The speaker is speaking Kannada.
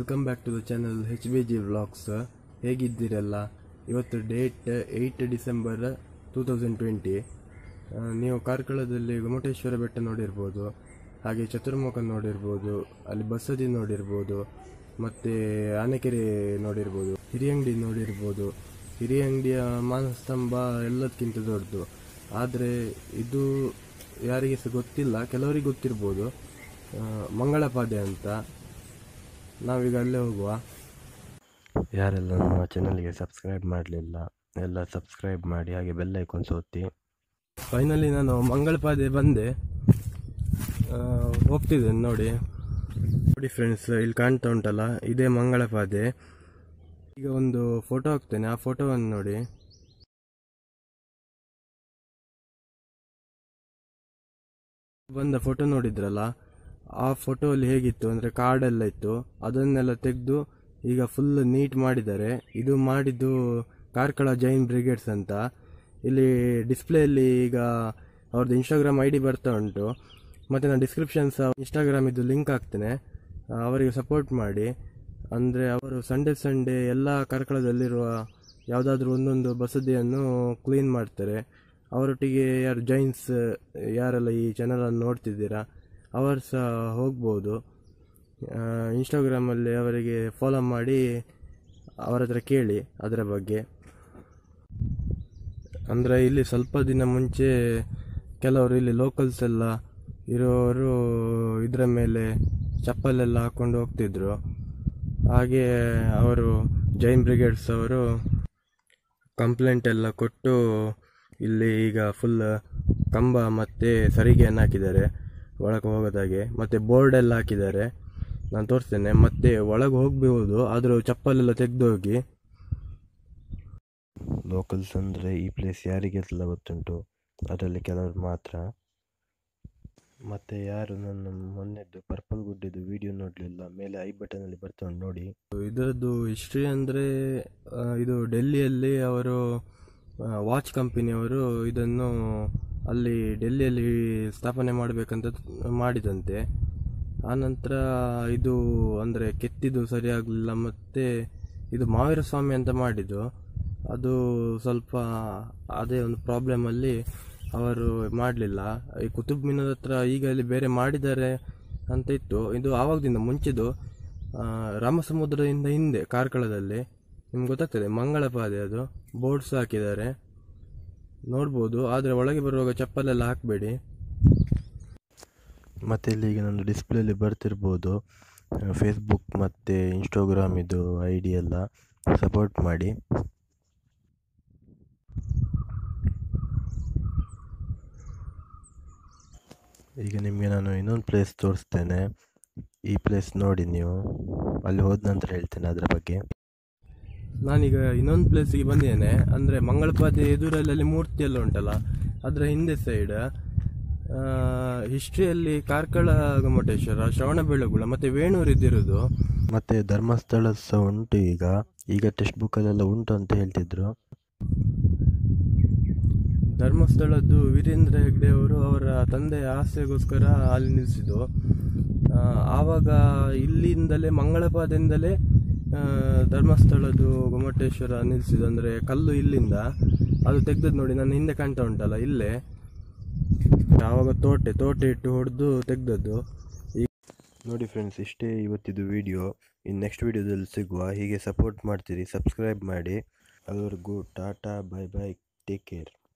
welcome back to the channel H B G vlogs ಹೇಗಿದ್ದೀರಲ್ಲ ಇವತ್ತು date eight December two thousand twenty ನೀವು ಕಾರ್ಕಳದಲ್ಲಿ ಗೊಮಟೇಶ್ವರ ಬೆಟ್ಟ ನೋಡಿರ್ಬೋದು ಹಾಗೆ ಚತುರ್ಮುಖ ನೋಡಿರ್ಬೋದು ಅಲ್ಲಿ ಬಸದಿ ನೋಡಿರ್ಬೋದು ಮತ್ತು ಆನೆಕೆರೆ ನೋಡಿರ್ಬೋದು ಹಿರಿಯಂಗಡಿ ನೋಡಿರ್ಬೋದು ಹಿರಿಯಂಗಡಿಯ ಮಾನಸ್ತಂಭ ಎಲ್ಲದಕ್ಕಿಂತ ದೊಡ್ಡದು ಆದರೆ ಇದು ಯಾರಿಗೆ ಸಹ ಗೊತ್ತಿಲ್ಲ ಕೆಲವರಿಗೆ ಗೊತ್ತಿರ್ಬೋದು ಆ, ಮಂಗಳಪಾದೆ ಅಂತ ನಾವೀಗ ಅಲ್ಲೇ ಹೋಗುವ ಯಾರೆಲ್ಲ ನಮ್ಮ ಚಾನಲ್ಗೆ ಸಬ್ಸ್ಕ್ರೈಬ್ ಮಾಡಲಿಲ್ಲ ಎಲ್ಲ ಸಬ್ಸ್ಕ್ರೈಬ್ ಮಾಡಿ ಹಾಗೆ ಬೆಲ್ ಐಕಾನ್ಸ್ ಒತ್ತಿ ಫೈನಲಿ ನಾನು ಮಂಗಳಪಾದೆ ಬಂದೆ ಆ, ಹೋಗ್ತಿದ್ದೇನೆ ನೋಡಿ ನೋಡಿ ಫ್ರೆಂಡ್ಸ್ ಇಲ್ಲಿ ಕಾಣ್ತಾ ಉಂಟಲ್ಲ ಇದೇ ಮಂಗಳಪಾದೆ ಈಗ ಒಂದು ಫೋಟೋ ಹಾಕ್ತೇನೆ ಆ ಫೋಟೋವನ್ನು ನೋಡಿ ಬಂದ ಫೋಟೋ ನೋಡಿದ್ರಲ್ಲ ಆ ಫೋಟೋ ಅಲ್ಲಿ ಹೇಗಿತ್ತು ಅಂದರೆ ಕಾರ್ಡೆಲ್ಲ ಇತ್ತು ಅದನ್ನೆಲ್ಲ ತೆಗೆದು ಈಗ ಫುಲ್ ನೀಟ್ ಮಾಡಿದ್ದಾರೆ ಇದು ಮಾಡಿದ್ದು ಕಾರ್ಕಳ ಜೈನ್ ಬ್ರಿಗೇಡ್ಸ್ ಅಂತ ಇಲ್ಲಿ ಡಿಸ್ಪ್ಲೇಯಲ್ಲಿ ಈಗ ಅವ್ರದ್ದು ಇನ್ಸ್ಟಾಗ್ರಾಮ್ ಐ ಡಿ ಬರ್ತಾ ಉಂಟು ಮತ್ತು ನಾನು ಡಿಸ್ಕ್ರಿಪ್ಷನ್ ಸಹ ಇನ್ಸ್ಟಾಗ್ರಾಮ್ ಇದು ಲಿಂಕ್ ಹಾಕ್ತೇನೆ ಆ, ಅವರಿಗೆ ಸಪೋರ್ಟ್ ಮಾಡಿ ಅಂದರೆ ಅವರು ಸಂಡೇ ಸಂಡೇ ಎಲ್ಲ ಕಾರ್ಕಳದಲ್ಲಿರುವ ಯಾವುದಾದ್ರೂ ಒಂದೊಂದು ಬಸದಿಯನ್ನು ಕ್ಲೀನ್ ಮಾಡ್ತಾರೆ ಅವರೊಟ್ಟಿಗೆ ಯಾರು ಜೈನ್ಸ್ ಯಾರೆಲ್ಲ ಈ ಚಾನಲನ್ನು ನೋಡ್ತಿದ್ದೀರಾ ಅವರು ಸಹ ಹೋಗ್ಬೋದು ಇನ್ಸ್ಟಾಗ್ರಾಮಲ್ಲಿ ಅವರಿಗೆ ಫಾಲೋ ಮಾಡಿ ಅವರ ಹತ್ರ ಕೇಳಿ ಅದರ ಬಗ್ಗೆ ಅಂದರೆ ಇಲ್ಲಿ ಸ್ವಲ್ಪ ದಿನ ಮುಂಚೆ ಕೆಲವರು ಇಲ್ಲಿ ಲೋಕಲ್ಸ್ ಎಲ್ಲ ಇರೋರು ಇದರ ಮೇಲೆ ಚಪ್ಪಲೆಲ್ಲ ಹಾಕ್ಕೊಂಡು ಹೋಗ್ತಿದ್ರು ಹಾಗೆ ಅವರು ಜೈನ್ ಬ್ರಿಗೇಡ್ಸ್ ಅವರು ಕಂಪ್ಲೇಂಟ್ ಎಲ್ಲ ಕೊಟ್ಟು ಇಲ್ಲಿ ಈಗ ಫುಲ್ ಕಂಬ ಮತ್ತು ಸರಿಗೆಯನ್ನು ಹಾಕಿದ್ದಾರೆ ಒಳಗೆ ಹೋಗೋದಾಗೆ ಮತ್ತು ಬೋರ್ಡ್ ಎಲ್ಲ ಹಾಕಿದ್ದಾರೆ ನಾನು ತೋರಿಸ್ತೇನೆ ಮತ್ತೆ ಒಳಗೆ ಹೋಗಬಹುದು ಆದರೂ ಚಪ್ಪಲೆಲ್ಲ ತೆಗೆದು ಹೋಗಿ ಲೋಕಲ್ಸ್ ಅಂದರೆ ಈ ಪ್ಲೇಸ್ ಯಾರಿಗೆಲ್ಲ ಗೊತ್ತುಂಟು ಅದರಲ್ಲಿ ಕೆಲವರು ಮಾತ್ರ ಮತ್ತು ಯಾರು ನನ್ನ ಮೊನ್ನೆದ್ದು ಪರ್ಪಲ್ ಗುಡ್ಡಿದ್ದು ವಿಡಿಯೋ ನೋಡಲಿಲ್ಲ ಮೇಲೆ ಐ ಬಟನಲ್ಲಿ ಬರ್ತಾ ಉಂಟು ನೋಡಿ ಇದರದ್ದು ಹಿಸ್ಟ್ರಿ ಅಂದರೆ ಇದು ಡೆಲ್ಲಿಯಲ್ಲಿ ಅವರು ವಾಚ್ ಕಂಪನಿಯವರು ಇದನ್ನು ಅಲ್ಲಿ ಡೆಲ್ಲಿಯಲ್ಲಿ ಸ್ಥಾಪನೆ ಮಾಡಬೇಕಂತ ಮಾಡಿದಂತೆ ಆನಂತರ ಇದು ಅಂದರೆ ಕೆತ್ತಿದ್ದು ಸರಿಯಾಗಲಿಲ್ಲ ಮತ್ತು ಇದು ಮಾವೀರ ಸ್ವಾಮಿ ಅಂತ ಮಾಡಿದ್ದು ಅದು ಸ್ವಲ್ಪ ಅದೇ ಒಂದು ಪ್ರಾಬ್ಲಮಲ್ಲಿ ಅವರು ಮಾಡಲಿಲ್ಲ ಈ ಕುತುಬ್ ಮಿನಾರ್ ಹತ್ರ ಈಗ ಇಲ್ಲಿ ಬೇರೆ ಮಾಡಿದ್ದಾರೆ ಅಂತ ಇತ್ತು ಇದು ಆವಾಗದಿಂದ ಮುಂಚೆದು ಆ, ರಾಮಸಮುದ್ರದಿಂದ ಹಿಂದೆ ಕಾರ್ಕಳದಲ್ಲಿ ನಿಮ್ಗೆ ಗೊತ್ತಾಗ್ತದೆ ಮಂಗಳಪಾದೆ ಅದು ಬೋರ್ಡ್ಸ್ ಹಾಕಿದ್ದಾರೆ ನೋಡ್ಬೋದು ಆದರೆ ಒಳಗೆ ಬರುವಾಗ ಚಪ್ಪಲೆಲ್ಲ ಹಾಕಬೇಡಿ ಮತ್ತು ಇಲ್ಲಿ ಈಗ ನಂದು ಡಿಸ್ಪ್ಲೇಲಿ ಬರ್ತಿರ್ಬೋದು ಫೇಸ್ಬುಕ್ ಮತ್ತು ಇನ್ಸ್ಟಾಗ್ರಾಮ್ ಇದು ಐ ಡಿ ಎಲ್ಲ ಸಪೋರ್ಟ್ ಮಾಡಿ ಈಗ ನಿಮಗೆ ನಾನು ಇನ್ನೊಂದು ಪ್ಲೇಸ್ ತೋರಿಸ್ತೇನೆ ಈ ಪ್ಲೇಸ್ ನೋಡಿ ನೀವು ಅಲ್ಲಿ ಹೋದ ನಂತರ ಹೇಳ್ತೇನೆ ಅದರ ಬಗ್ಗೆ ನಾನೀಗ ಇನ್ನೊಂದು ಪ್ಲೇಸಿಗೆ ಬಂದಿದ್ದೇನೆ ಅಂದರೆ ಮಂಗಳಪಾದೆ ಎದುರಲ್ಲಿ ಅಲ್ಲಿ ಮೂರ್ತಿ ಎಲ್ಲ ಉಂಟಲ್ಲ ಅದರ ಹಿಂದೆ ಸೈಡ್ ಹಿಸ್ಟ್ರಿಯಲ್ಲಿ ಕಾರ್ಕಳ ಗೊಮ್ಮಟೇಶ್ವರ ಶ್ರವಣಬೆಳಗುಳ ಮತ್ತು ವೇಣೂರು ಇದ್ದಿರೋದು ಮತ್ತು ಧರ್ಮಸ್ಥಳ ಸಹ ಉಂಟು ಈಗ ಈಗ ಟೆಕ್ಸ್ಟ್ ಬುಕ್ಕಲ್ಲೆಲ್ಲ ಉಂಟು ಅಂತ ಹೇಳ್ತಿದ್ರು ಧರ್ಮಸ್ಥಳದ್ದು ವೀರೇಂದ್ರ ಹೆಗ್ಡೆ ಅವರು ಅವರ ತಂದೆಯ ಆಸೆಗೋಸ್ಕರ ಅಲ್ಲಿ ನಿಲ್ಲಿಸಿದ್ದು ಆ, ಆವಾಗ ಇಲ್ಲಿಂದಲೇ ಮಂಗಳಪಾದದಿಂದಲೇ ಆ, ಧರ್ಮಸ್ಥಳದ್ದು ಗೊಮ್ಮಟೇಶ್ವರ ನಿಲ್ಲಿಸಿದ್ದು ಅಂದರೆ ಕಲ್ಲು ಇಲ್ಲಿಂದ ಅದು ತೆಗ್ದದ್ದು ನೋಡಿ ನನ್ನ ಹಿಂದೆ ಕಾಣ್ತಾ ಉಂಟಲ್ಲ ಇಲ್ಲೇ ಆವಾಗ ತೋಟೆ ತೋಟೆ ಇಟ್ಟು ಹೊಡೆದು ತೆಗ್ದದ್ದು ನೋಡಿ ಫ್ರೆಂಡ್ಸ್ ಇಷ್ಟೇ ಇವತ್ತಿದ್ದು ವಿಡಿಯೋ ಇನ್ನು ನೆಕ್ಸ್ಟ್ ವಿಡಿಯೋದಲ್ಲಿ ಸಿಗುವ ಹೀಗೆ ಸಪೋರ್ಟ್ ಮಾಡ್ತೀರಿ ಸಬ್ಸ್ಕ್ರೈಬ್ ಮಾಡಿ ಅಲ್ಲಿವರೆಗೂ tata bye bye take care